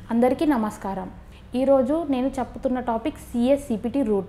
అందరికీ నమస్కారం ఈరోజు నేను చెప్పుతున్న topic CA CPT route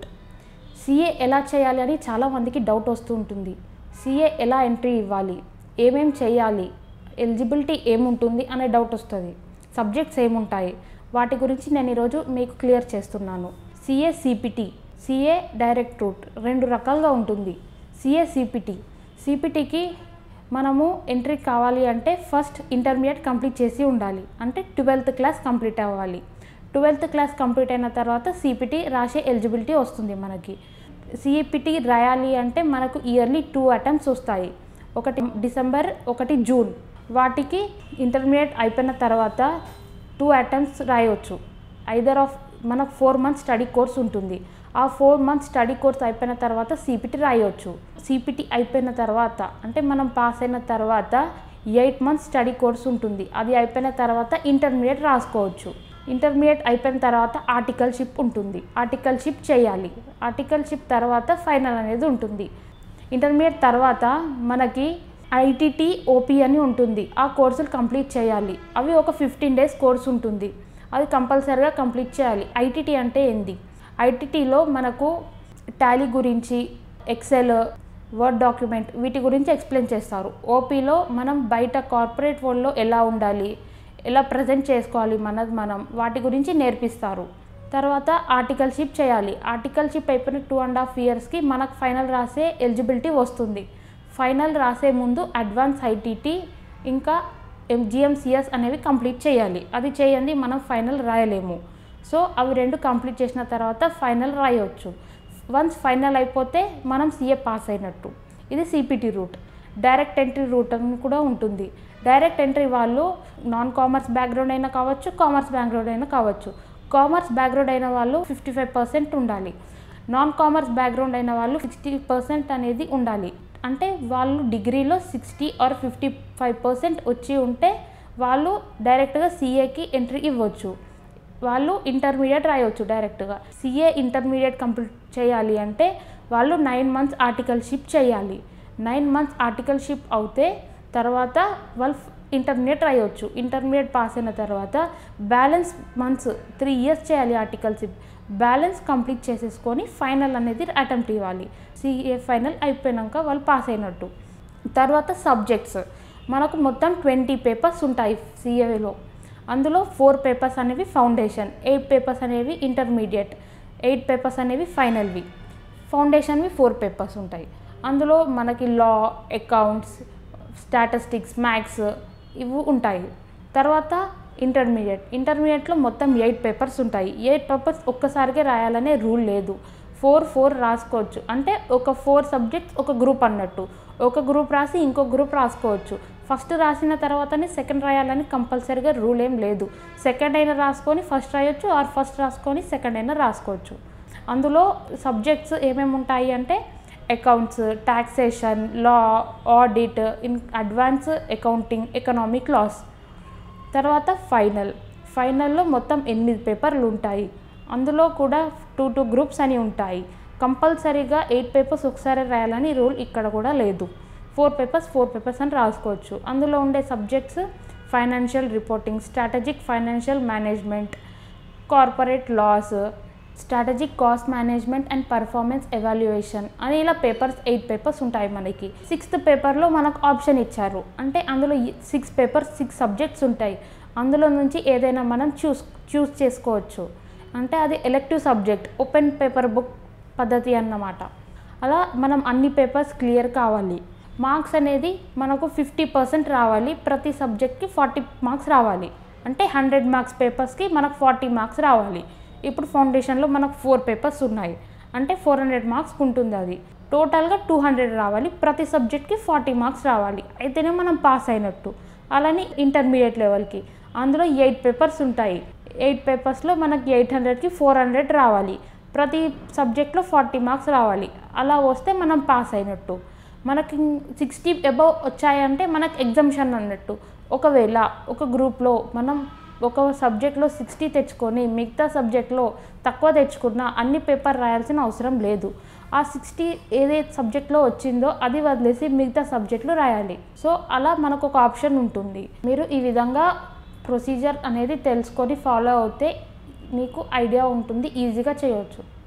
CA ఎలా చేయాలి అని చాలామందికి డౌట్ వస్తూ ఉంటుంది సిఏ ఎలా ఎంట్రీ ఇవ్వాలి ఏమేం చేయాలి ఎలిజిబిలిటీ ఏముంటుంది అనే డౌట్ వస్తుంది సబ్జెక్ట్స్ ఏముంటాయి వాటి గురించి నేను ఈరోజు మీకు క్లియర్ చేస్తున్నాను CA CPT CA direct route రెండు రకాలుగా ఉంటుంది సిఏ సిపిటి సిపిటికి మనము ఎంట్రీ కావాలి అంటే ఫస్ట్ ఇంటర్మీడియట్ కంప్లీట్ చేసి ఉండాలి అంటే ట్వెల్త్ క్లాస్ కంప్లీట్ అవ్వాలి ట్వెల్త్ క్లాస్ కంప్లీట్ అయిన తర్వాత సిపిటి రాసే ఎలిజిబిలిటీ వస్తుంది మనకి సిపిటి రాయాలి అంటే మనకు ఇయర్లీ టూ అటెంప్ట్స్ వస్తాయి ఒకటి డిసెంబర్ ఒకటి జూన్ వాటికి ఇంటర్మీడియట్ అయిపోయిన తర్వాత టూ అటెంప్ట్స్ రాయవచ్చు ఐదర్ ఆఫ్ మనకు ఫోర్ మంత్స్ స్టడీ కోర్స్ ఉంటుంది ఆ ఫోర్ మంత్స్ స్టడీ కోర్స్ అయిపోయిన తర్వాత సిపిటి రాయవచ్చు సిపిటి అయిపోయిన తర్వాత అంటే మనం పాస్ అయిన తర్వాత ఎయిట్ మంత్స్ స్టడీ కోర్స్ ఉంటుంది అది అయిపోయిన తర్వాత ఇంటర్మీడియట్ రాసుకోవచ్చు ఇంటర్మీడియట్ అయిపోయిన తర్వాత ఆర్టికల్షిప్ ఉంటుంది ఆర్టికల్షిప్ చేయాలి ఆర్టికల్షిప్ తర్వాత ఫైనల్ అనేది ఉంటుంది ఇంటర్మీడియట్ తర్వాత మనకి ఐటీటీ ఓపీ అని ఉంటుంది ఆ కోర్సులు కంప్లీట్ చేయాలి అవి ఒక ఫిఫ్టీన్ డేస్ కోర్స్ ఉంటుంది అది కంపల్సరీగా కంప్లీట్ చేయాలి ఐటీటీ అంటే ఏంది ఐటీటీలో మనకు టాలీ గురించి ఎక్సెల్ వర్డ్ డాక్యుమెంట్ వీటి గురించి ఎక్స్ప్లెయిన్ చేస్తారు ఓపీలో మనం బయట కార్పొరేట్ వరల్డ్లో ఎలా ఉండాలి ఎలా ప్రజెంట్ చేసుకోవాలి మనది మనం వాటి గురించి నేర్పిస్తారు తర్వాత ఆర్టికల్షిప్ చేయాలి ఆర్టికల్షిప్ అయిపోయిన టూ అండ్ హాఫ్ ఇయర్స్కి మనకు ఫైనల్ రాసే ఎలిజిబిలిటీ వస్తుంది ఫైనల్ రాసే ముందు అడ్వాన్స్ ఐటీటీ ఇంకా జిఎంసిఎస్ అనేవి కంప్లీట్ చేయాలి అది చేయండి మనం ఫైనల్ రాయలేము సో అవి రెండు కంప్లీట్ చేసిన తర్వాత ఫైనల్ రాయవచ్చు వన్స్ ఫైనల్ అయిపోతే మనం సిఏ పాస్ అయినట్టు ఇది CPT route direct entry route అని కూడా ఉంటుంది డైరెక్ట్ ఎంట్రీ వాళ్ళు నాన్ కామర్స్ బ్యాక్గ్రౌండ్ అయినా కావచ్చు కామర్స్ బ్యాక్గ్రౌండ్ అయినా కావచ్చు కామర్స్ బ్యాక్గ్రౌండ్ అయిన వాళ్ళు ఫిఫ్టీ ఫైవ్ పర్సెంట్ ఉండాలి నాన్ కామర్స్ బ్యాక్గ్రౌండ్ అయిన వాళ్ళు సిక్స్టీ పర్సెంట్ అనేది ఉండాలి అంటే వాళ్ళు డిగ్రీలో sixty or fifty five percent వచ్చి ఉంటే వాళ్ళు డైరెక్ట్గా సిఏకి ఎంట్రీ ఇవ్వచ్చు వాళ్ళు ఇంటర్మీడియట్ రాయవచ్చు డైరెక్ట్గా సిఏ ఇంటర్మీడియట్ కంప్లీట్ చేయాలి అంటే వాళ్ళు నైన్ మంత్స్ ఆర్టికల్షిప్ చేయాలి నైన్ మంత్స్ ఆర్టికల్షిప్ అవుతే తర్వాత వాళ్ళు ఇంటర్మీడియట్ రాయవచ్చు ఇంటర్మీడియట్ పాస్ అయిన తర్వాత బ్యాలెన్స్ మంత్స్ త్రీ ఇయర్స్ చేయాలి ఆర్టికల్షిప్ బ్యాలెన్స్ కంప్లీట్ చేసేసుకొని ఫైనల్ అనేది అటెంప్ట్ ఇవ్వాలి సిఏ ఫైనల్ అయిపోయాక వాళ్ళు పాస్ అయినట్టు తర్వాత సబ్జెక్ట్స్ మనకు మొత్తం ట్వంటీ పేపర్స్ ఉంటాయి సిఏలో అందులో ఫోర్ పేపర్స్ అనేవి ఫౌండేషన్ ఎయిట్ పేపర్స్ అనేవి ఇంటర్మీడియట్ ఎయిట్ పేపర్స్ అనేవి ఫైనల్వి ఫౌండేషన్వి ఫోర్ పేపర్స్ ఉంటాయి అందులో మనకి లా అకౌంట్స్ స్టాటిస్టిక్స్ మ్యాథ్స్ ఇవి ఉంటాయి తర్వాత ఇంటర్మీడియట్ ఇంటర్మీడియట్లో మొత్తం ఎయిట్ పేపర్స్ ఉంటాయి ఎయిట్ పేపర్స్ ఒక్కసారిగా రాయాలనే రూల్ లేదు ఫోర్ ఫోర్ రాసుకోవచ్చు అంటే ఒక ఫోర్ సబ్జెక్ట్స్ ఒక గ్రూప్ అన్నట్టు ఒక గ్రూప్ రాసి ఇంకో గ్రూప్ రాసుకోవచ్చు ఫస్ట్ రాసిన తర్వాతనే సెకండ్ రాయాలని కంపల్సరీగా రూల్ ఏం లేదు సెకండ్ అయినా రాసుకొని ఫస్ట్ రాయొచ్చు ఆర్ ఫస్ట్ రాసుకొని సెకండ్ అయినా రాసుకోవచ్చు అందులో సబ్జెక్ట్స్ ఏమేమి ఉంటాయి అంటే accounts taxation law audit in advance accounting economic laws తర్వాత ఫైనల్ ఫైనల్లో మొత్తం ఎనిమిది పేపర్లు ఉంటాయి అందులో కూడా టూ టూ గ్రూప్స్ అని ఉంటాయి కంపల్సరీగా ఎయిట్ పేపర్స్ ఒకసారి రాయాలని రూల్ ఇక్కడ కూడా లేదు ఫోర్ పేపర్స్ ఫోర్ పేపర్స్ అని రాసుకోవచ్చు అందులో ఉండే subjects financial reporting strategic financial management corporate laws strategic cost management and performance evaluation అని ఇలా పేపర్స్ ఎయిట్ పేపర్స్ ఉంటాయి మనకి సిక్స్త్ పేపర్లో మనకు ఆప్షన్ ఇచ్చారు అంటే అందులో సిక్స్ పేపర్స్ సిక్స్ సబ్జెక్ట్స్ ఉంటాయి అందులో నుంచి ఏదైనా మనం చూస్ చూస్ చేసుకోవచ్చు అంటే అది elective subject open paper book పద్ధతి అన్నమాట అలా మనం అన్ని పేపర్స్ క్లియర్ కావాలి మార్క్స్ అనేది మనకు ఫిఫ్టీ పర్సెంట్ రావాలి ప్రతి సబ్జెక్ట్కి ఫార్టీ మార్క్స్ రావాలి అంటే హండ్రెడ్ మార్క్స్ పేపర్స్కి మనకు ఫార్టీ మార్క్స్ రావాలి ఇప్పుడు ఫౌండేషన్లో మనకు ఫోర్ పేపర్స్ ఉన్నాయి అంటే ఫోర్ హండ్రెడ్ మార్క్స్ ఉంటుంది అది టోటల్గా టూ హండ్రెడ్ రావాలి ప్రతి సబ్జెక్ట్కి ఫార్టీ మార్క్స్ రావాలి అయితేనే మనం పాస్ అయినట్టు అలానే ఇంటర్మీడియట్ లెవెల్కి అందులో ఎయిట్ పేపర్స్ ఉంటాయి ఎయిట్ పేపర్స్లో మనకి ఎయిట్ హండ్రెడ్కి ఫోర్ హండ్రెడ్ రావాలి ప్రతి సబ్జెక్ట్లో ఫార్టీ మార్క్స్ రావాలి అలా వస్తే మనం పాస్ అయినట్టు మనకి సిక్స్టీ అబవ్ వచ్చాయంటే మనకు ఎగ్జామ్షన్ అన్నట్టు ఒకవేళ ఒక గ్రూప్లో మనం ఒక సబ్జెక్ట్లో సిక్స్టీ తెచ్చుకొని మిగతా సబ్జెక్ట్లో తక్కువ తెచ్చుకున్నా అన్ని పేపర్ రాయాల్సిన అవసరం లేదు ఆ సిక్స్టీ ఏదైతే సబ్జెక్ట్లో వచ్చిందో అది వదిలేసి మిగతా సబ్జెక్టులు రాయాలి సో అలా మనకు ఒక ఆప్షన్ ఉంటుంది మీరు ఈ విధంగా ప్రొసీజర్ అనేది తెలుసుకొని ఫాలో అవుతే మీకు ఐడియా ఉంటుంది ఈజీగా చేయవచ్చు